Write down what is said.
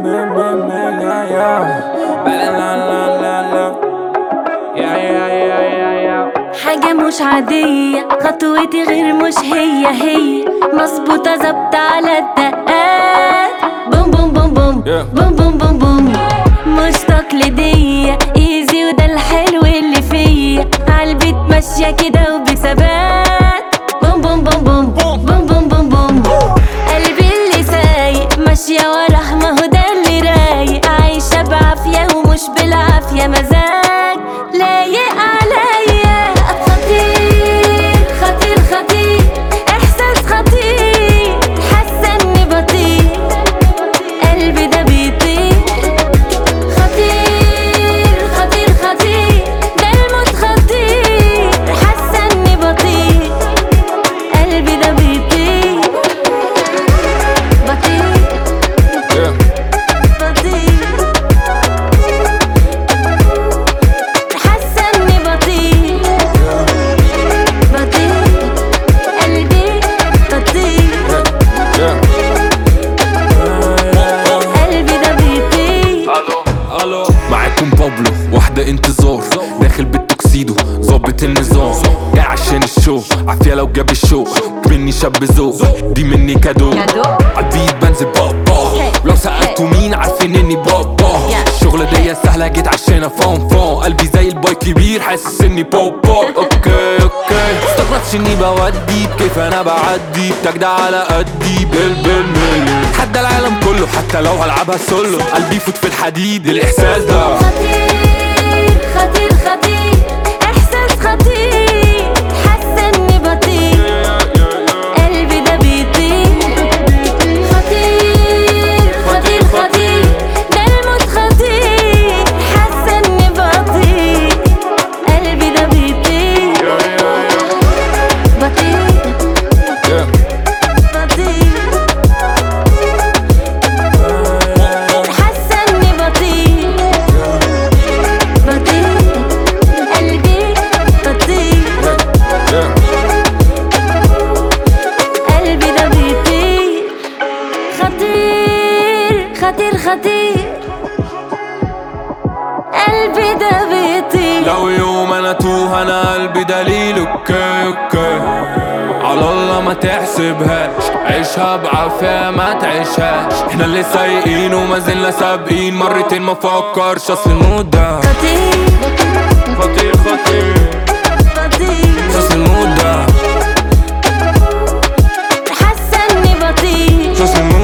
حاجة مش عادية خطوتي غير مش هي هي مظبوطة ظبط على الدقات بوم بوم بوم بوم بوم بوم بوم بوم مش تقليدية ايزي وده الحلو اللي فيا عالبيت ماشية كده وبثبات بوم بوم بوم بوم بوم بوم بوم بوم قلبي اللي سايق ماشية وراه ما هو ده اللي رايق عايشة بعافية ومش بالعافية مزاج لايق عليا خطير خطير خطير احساس خطير حاسة اني بطير قلبي ده بيطير خطير خطير خطير ده الموت خطير حاسة اني بطير قلبي ده بيطير بطير بطير حاسة اني بطير بطير قلبي بطير قلبي ده بيطير الو معاكم بابلو واحدة انتظار داخل بالتوكسيدو ظابط النظام جاي عشان الشو عافية لو جاب الشو مني شاب ذوق دي مني كادو كادو؟ عالبيت بنزل بابا لو سألتوا مين عارفين اني بابا الشغلة دي سهلة جيت عشان فون فون قلبي زي الباي كبير حاسس اني بابا اوكي اوكي استغربتش اني بودي بكيف انا بعدي بتجدع على قدي بال بالملي حتى العالم كله حتى لو هلعبها سولو قلبي يفوت في الحديد الاحساس ده خطير خطير خطير احساس خطير حاسه اني بطير قلبي ده بيطير خطير خطير خطير ده الموت خطير حاسه اني بطير قلبي ده بيطير بطير بطير حاسه اني بطير بطير قلبي بطير قلبي ده بيطير خطير خطير خطير قلبي ده بيطير لو يوم انا توه انا قلبي دليل اوكي اوكي على الله ما تحسبهاش عيشها بعافية ما تعيشهاش احنا اللي سايقين وما زلنا سابقين مرتين ما فكرش اصل المود ده خطير خطير خطير خطير اصل المود ده حاسه اني بطير اصل المود